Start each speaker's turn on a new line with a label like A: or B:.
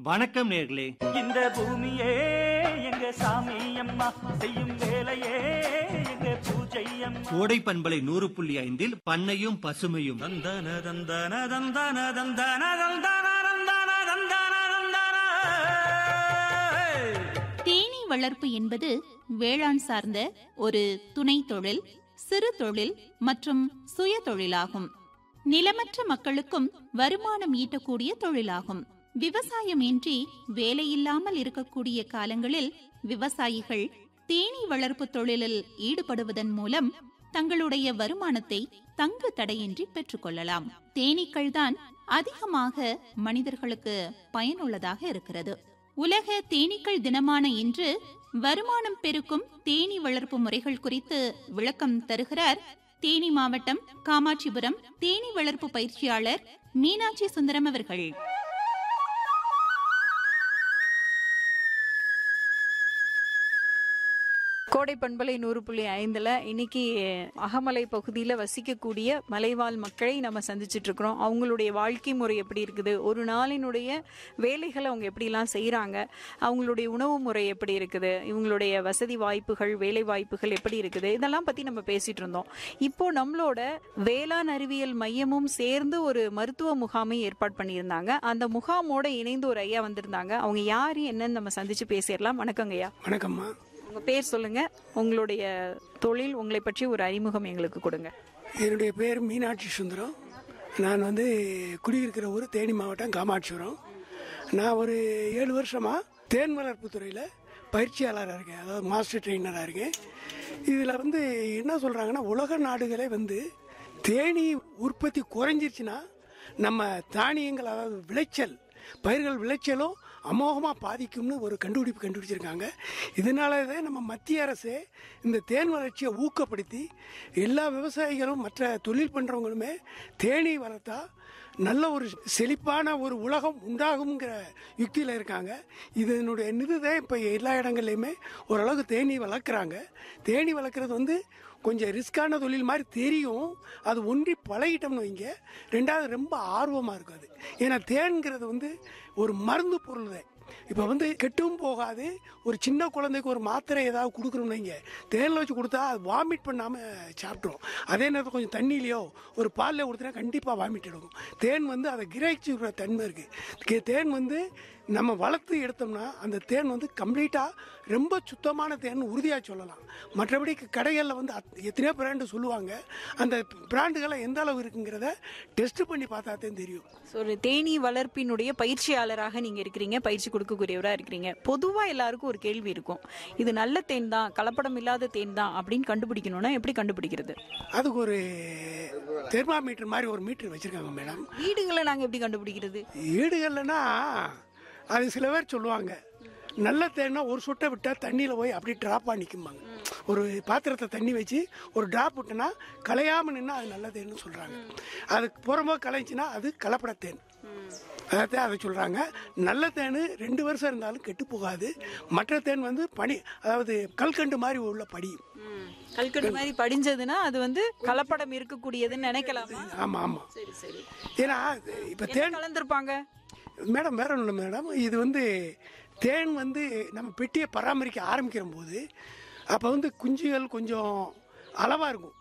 A: வணக்கம் நேர்களே
B: இந்த பூமியே எங்க சாமி அம்மா செய்யும் வேலையே எங்க பூஜை அம்மா
A: கோடை பண்பலை நூறு புள்ளி ஐந்தில் பண்ணையும் பசுமையும்
B: தந்தன தந்தன தந்தன தந்தன தந்தன தந்தன தந்தன தந்தன
C: தேனீ வளர்ப்பு என்பது வேளாண் சார்ந்த ஒரு துணை தொழில் சிறு தொழில் மற்றும் சுய தொழிலாகும் நிலமற்ற மக்களுக்கும் வருமானம் ஈட்டக்கூடிய தொழிலாகும் விவசாயம் இன்றி வேலையில்லாமல் இருக்கக்கூடிய காலங்களில் விவசாயிகள் தேனீ வளர்ப்பு தொழிலில் ஈடுபடுவதன் மூலம் தங்களுடைய வருமானத்தை தங்கு தடையின்றி பெற்றுக்கொள்ளலாம் தேனீக்கள் தான் அதிகமாக மனிதர்களுக்கு பயனுள்ளதாக இருக்கிறது உலக தேனீக்கள் தினமான இன்று வருமானம் பெருக்கும் தேனீ வளர்ப்பு முறைகள் குறித்து விளக்கம் தருகிறார் தேனி மாவட்டம் காமாட்சிபுரம் தேனீ வளர்ப்பு பயிற்சியாளர் மீனாட்சி சுந்தரம் அவர்கள்
D: கோடை பண்பலை நூறு புள்ளி ஐந்துல இன்னைக்கு அகமலை பகுதியில் வசிக்கக்கூடிய மலைவாழ் மக்களை நம்ம சந்திச்சுட்டு இருக்கிறோம் அவங்களுடைய வாழ்க்கை முறை எப்படி இருக்குது ஒரு நாளினுடைய வேலைகளை அவங்க எப்படிலாம் செய்கிறாங்க அவங்களுடைய உணவு முறை எப்படி இருக்குது இவங்களுடைய வசதி வாய்ப்புகள் வேலை வாய்ப்புகள் எப்படி இருக்குது இதெல்லாம் பற்றி நம்ம பேசிட்டு இருந்தோம் இப்போ நம்மளோட வேளாண் அறிவியல் மையமும் சேர்ந்து ஒரு மருத்துவ முகாமை ஏற்பாடு பண்ணியிருந்தாங்க அந்த முகாமோட இணைந்து ஒரு ஐயா வந்திருந்தாங்க அவங்க யார் என்னன்னு நம்ம சந்திச்சு பேசிடலாம் வணக்கங்க ஐயா
E: வணக்கம்மா
D: உங்க பேர் சொல்லுங்க உங்களுடைய தொழில் உங்களை பற்றி ஒரு அறிமுகம் எங்களுக்கு கொடுங்க
E: என்னுடைய பேர் மீனாட்சி சுந்தரம் நான் வந்து குடியிருக்கிற ஊர் தேனி மாவட்டம் காமாட்சிபுரம் நான் ஒரு ஏழு வருஷமாக தேன் வளர்ப்பு துறையில் பயிற்சியாளராக இருக்கேன் அதாவது மாஸ்டர் ட்ரெயினராக இருக்கேன் இதில் வந்து என்ன சொல்கிறாங்கன்னா உலக நாடுகளே வந்து தேனி உற்பத்தி குறைஞ்சிருச்சுன்னா நம்ம தானியங்கள் அதாவது விளைச்சல் பயிர்கள் விளைச்சலும் அமோகமாக பாதிக்கும்னு ஒரு கண்டுபிடிப்பு கண்டுபிடிச்சிருக்காங்க இதனால தான் நம்ம மத்திய அரசே இந்த தேன் வளர்ச்சியை ஊக்கப்படுத்தி எல்லா விவசாயிகளும் மற்ற தொழில் பண்ணுறவங்களுமே தேனீ வளர்த்தா நல்ல ஒரு செழிப்பான ஒரு உலகம் உண்டாகுங்கிற யுக்தியில் இருக்காங்க இதனுடைய நிதிதான் இப்போ எல்லா இடங்கள்லையுமே ஓரளவுக்கு தேனீ வளர்க்குறாங்க தேனீ வளர்க்குறது வந்து கொஞ்சம் ரிஸ்கான தொழில் மாதிரி தெரியும் அது ஒன்றி பழகிட்டோம்னு வைங்க ரெண்டாவது ரொம்ப ஆர்வமாக இருக்கும் அது ஏன்னா தேன்கிறது வந்து ஒரு மருந்து பொருள் தான் இப்போ வந்து கெட்டும் போகாது ஒரு சின்ன குழந்தைக்கு ஒரு மாத்திரை ஏதாவது கொடுக்குறோம்னு வைங்க தேனில் வச்சு கொடுத்தா அது வாமிட் பண்ணாமல் சாப்பிட்ரும் அதே நேரத்தில் கொஞ்சம் தண்ணியிலையோ ஒரு பாலில் கொடுத்தனா கண்டிப்பாக வாமிட் எடுக்கும் தேன் வந்து அதை கிரகிச்சுக்கிற தன்மை இருக்குது தேன் வந்து நம்ம வளர்த்து எடுத்தோம்னா அந்த தேன் வந்து கம்ப்ளீட்டாக ரொம்ப சுத்தமான தேன் உறுதியாக சொல்லலாம் மற்றபடி கடைகளில் வந்து அத்- எத்தனையோ பிராண்டு சொல்லுவாங்க அந்த பிராண்டுகளை எந்த அளவு இருக்குங்கிறத டெஸ்ட் பண்ணி பார்த்தா தான் தெரியும்
D: So, ஒரு தேனீ வளர்ப்பினுடைய பயிற்சியாளராக நீங்க இருக்கிறீங்க பயிற்சி கொடுக்கக்கூடியவரா இருக்கிறீங்க பொதுவா எல்லாருக்கும் ஒரு கேள்வி இருக்கும் இது நல்ல தேன் தான் கலப்படம் இல்லாத தேன் தான் அப்படின்னு கண்டுபிடிக்கணும்னா எப்படி கண்டுபிடிக்கிறது
E: அதுக்கு ஒரு தெர்மாமீட்டர் மாதிரி ஒரு மீட்டர் வச்சுருக்காங்க மேடம்
D: வீடுகளை நாங்க எப்படி கண்டுபிடிக்கிறது
E: ஈடுகள்லனா அது சில பேர் சொல்லுவாங்க நல்ல தேன்னா ஒரு சொட்டை விட்டால் தண்ணியில் போய் அப்படி ட்ராப்பாக நிற்கும்பாங்க ஒரு பாத்திரத்தை தண்ணி வச்சு ஒரு ட்ராப் விட்டோன்னா கலையாமல் நின்னா அது நல்ல தேன்னு சொல்கிறாங்க அது புறம்போது கலைஞ்சுன்னா அது கலப்பட தேன் அதான் அதை சொல்கிறாங்க நல்ல தேன் ரெண்டு வருஷம் இருந்தாலும் கெட்டு போகாது மற்ற தேன் வந்து பனி அதாவது கல்கண்டு மாதிரி உள்ள படியும்
D: கல்கண்டு மாதிரி படிஞ்சதுன்னா அது வந்து கலப்படம் இருக்கக்கூடியதுன்னு நினைக்கலாமா
E: ஆமாம் ஆமாம்
D: சரி சரி
E: ஏன்னா இப்போ
D: என்ன
E: தேன்
D: கலந்திருப்பாங்க
E: மேடம் வேற ஒன்றும் மேடம் இது வந்து தேன் வந்து நம்ம பெட்டியை பராமரிக்க ஆரம்பிக்கிற போது அப்போ வந்து குஞ்சுகள் கொஞ்சம் அளவாக இருக்கும்